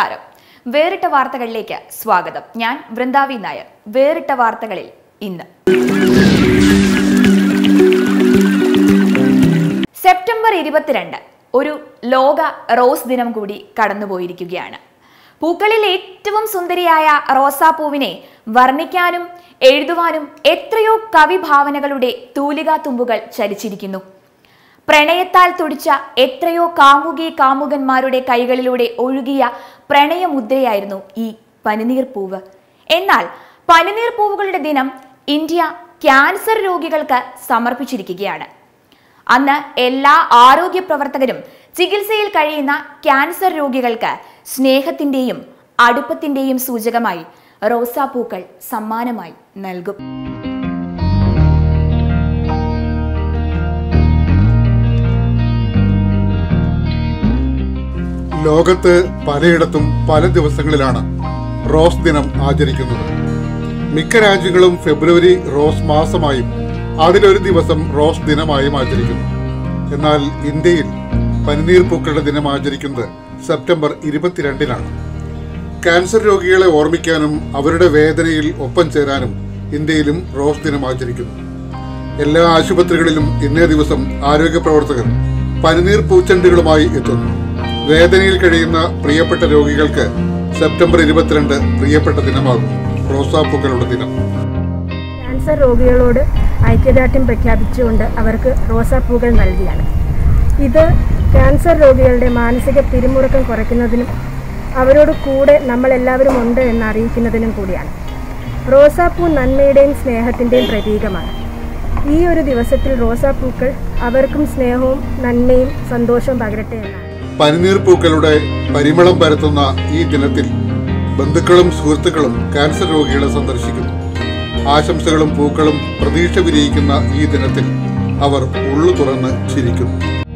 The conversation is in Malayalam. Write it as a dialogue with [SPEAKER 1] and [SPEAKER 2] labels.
[SPEAKER 1] നമസ്കാരം വേറിട്ട വാർത്തകളിലേക്ക് സ്വാഗതം ഞാൻ വൃന്ദാവി നായർ വേറിട്ട വാർത്തകളിൽ ഇന്ന് സെപ്റ്റംബർ ഇരുപത്തിരണ്ട് ഒരു ലോക റോസ് ദിനം കൂടി കടന്നുപോയിരിക്കുകയാണ് പൂക്കളിൽ ഏറ്റവും സുന്ദരിയായ റോസാപ്പൂവിനെ വർണ്ണിക്കാനും എഴുതുവാനും എത്രയോ കവിഭാവനകളുടെ തൂലികാത്തുമ്പുകൾ ചലിച്ചിരിക്കുന്നു പ്രണയത്താൽ തുടിച്ച എത്രയോ കാമുകി കാമുകന്മാരുടെ കൈകളിലൂടെ ഒഴുകിയ പ്രണയമുദ്രയായിരുന്നു ഈ പനിനീർ പൂവ് എന്നാൽ പനിനീർ പൂവുകളുടെ ദിനം ഇന്ത്യ ക്യാൻസർ രോഗികൾക്ക് സമർപ്പിച്ചിരിക്കുകയാണ് അന്ന് എല്ലാ ആരോഗ്യ പ്രവർത്തകരും ചികിത്സയിൽ കഴിയുന്ന ക്യാൻസർ രോഗികൾക്ക് സ്നേഹത്തിന്റെയും അടുപ്പത്തിന്റെയും സൂചകമായി റോസാപ്പൂക്കൾ സമ്മാനമായി നൽകും
[SPEAKER 2] ലോകത്ത് പലയിടത്തും പല ദിവസങ്ങളിലാണ് റോസ് ദിനം ആചരിക്കുന്നത് മിക്ക രാജ്യങ്ങളും ഫെബ്രുവരി റോസ് മാസമായും അതിലൊരു ദിവസം റോസ് ദിനമായും ആചരിക്കുന്നു എന്നാൽ ഇന്ത്യയിൽ പനിനീർ പൂക്കളുടെ ദിനം ആചരിക്കുന്നത് സെപ്റ്റംബർ ഇരുപത്തിരണ്ടിനാണ് ക്യാൻസർ രോഗികളെ ഓർമ്മിക്കാനും അവരുടെ വേദനയിൽ ഒപ്പം ചേരാനും ഇന്ത്യയിലും റോസ് ദിനം ആചരിക്കുന്നു എല്ലാ ആശുപത്രികളിലും ഇന്നേ ദിവസം ആരോഗ്യ പ്രവർത്തകർ പനിനീർ പൂച്ചെണ്ടുകളുമായി എത്തുന്നു വേദനയിൽ കഴിയുന്ന പ്രിയപ്പെട്ട രോഗികൾക്ക് സെപ്റ്റംബർ ഇരുപത്തിരണ്ട് പ്രിയപ്പെട്ട ദിനമാകും റോസാപ്പൂക്കളുടെ ദിനം
[SPEAKER 3] ക്യാൻസർ രോഗികളോട് ഐക്യദാർഢ്യം പ്രഖ്യാപിച്ചുകൊണ്ട് അവർക്ക് റോസാപ്പൂകൾ നൽകിയാണ് ഇത് ക്യാൻസർ രോഗികളുടെ മാനസിക പിരിമുറുക്കം കുറയ്ക്കുന്നതിനും അവരോട് കൂടെ നമ്മളെല്ലാവരും ഉണ്ട് എന്ന് അറിയിക്കുന്നതിനും കൂടിയാണ് റോസാപ്പൂ നന്മയുടെയും സ്നേഹത്തിൻ്റെയും പ്രതീകമാണ് ഈ ഒരു ദിവസത്തിൽ റോസാപ്പൂക്കൾ അവർക്കും സ്നേഹവും നന്മയും സന്തോഷവും പകരട്ടെ എന്നാണ്
[SPEAKER 2] പനിനീർ പൂക്കളുടെ പരിമളം പരത്തുന്ന ഈ ദിനത്തിൽ ബന്ധുക്കളും സുഹൃത്തുക്കളും ക്യാൻസർ രോഗികളെ സന്ദർശിക്കുന്നു ആശംസകളും പൂക്കളും പ്രതീക്ഷ വിരിയിക്കുന്ന ഈ ദിനത്തിൽ അവർ ഉള്ളു തുറന്ന് ചിരിക്കുന്നു